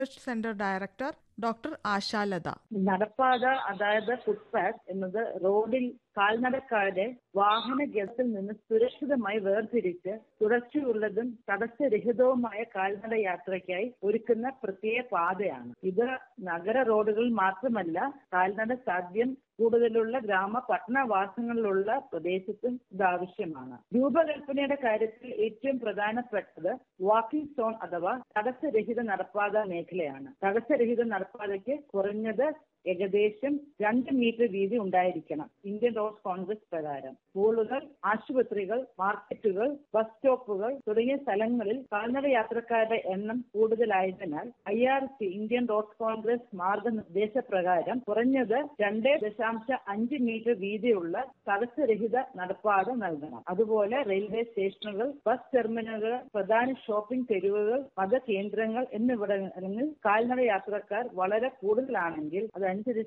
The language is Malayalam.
research centre director doctor Ashalatha നടപ്പാത അതായത് ഫുട്പാത്ത് എന്നത് റോഡിൽ കാൽനടക്കാരെ വാഹനഗത്തിൽ നിന്ന് സുരക്ഷിതമായി വേർതിരിച്ച് തുടർച്ചയുള്ളതും തടസ്സരഹിതവുമായ കാൽനട യാത്രയ്ക്കായി ഒരുക്കുന്ന പ്രത്യേക പാതയാണ് ഇത് നഗര റോഡുകളിൽ മാത്രമല്ല കാൽനട സാധ്യം കൂടുതലുള്ള ഗ്രാമ പട്ടണവാസങ്ങളിലുള്ള പ്രദേശത്തും ഇത് ആവശ്യമാണ് രൂപകൽപ്പനയുടെ കാര്യത്തിൽ ഏറ്റവും പ്രധാനപ്പെട്ടത് വാക്കിംഗ് സോൺ അഥവാ തടസ്സരഹിത നടപ്പാത മേഖലയാണ് തടസ്സരഹിത നടപ്പാതയ്ക്ക് കുറഞ്ഞത് ഏകദേശം രണ്ട് മീറ്റർ വീതി ഉണ്ടായിരിക്കണം ഇന്ത്യൻ റോഡ് കോൺഗ്രസ് പ്രകാരം സ്കൂളുകൾ ആശുപത്രികൾ മാർക്കറ്റുകൾ ബസ് സ്റ്റോപ്പുകൾ തുടങ്ങിയ സ്ഥലങ്ങളിൽ കാൽനട യാത്രക്കാരുടെ എണ്ണം കൂടുതലായതിനാൽ I R C Indian Road Congress മാർഗനിർദ്ദേശപ്രകാരം കുറഞ്ഞത് രണ്ട് ദശാംശ അഞ്ച് മീറ്റർ വീതിയുള്ള തടസ്സരഹിത നടപ്പാത നൽകണം അതുപോലെ റെയിൽവേ സ്റ്റേഷനുകൾ ബസ് ടെർമിനലുകൾ പ്രധാന ഷോപ്പിംഗ് തെരുവുകൾ മതകേന്ദ്രങ്ങൾ എന്നിവിടങ്ങളിൽ കാൽനട യാത്രക്കാർ വളരെ കൂടുതലാണെങ്കിൽ അതനുസരിച്ച്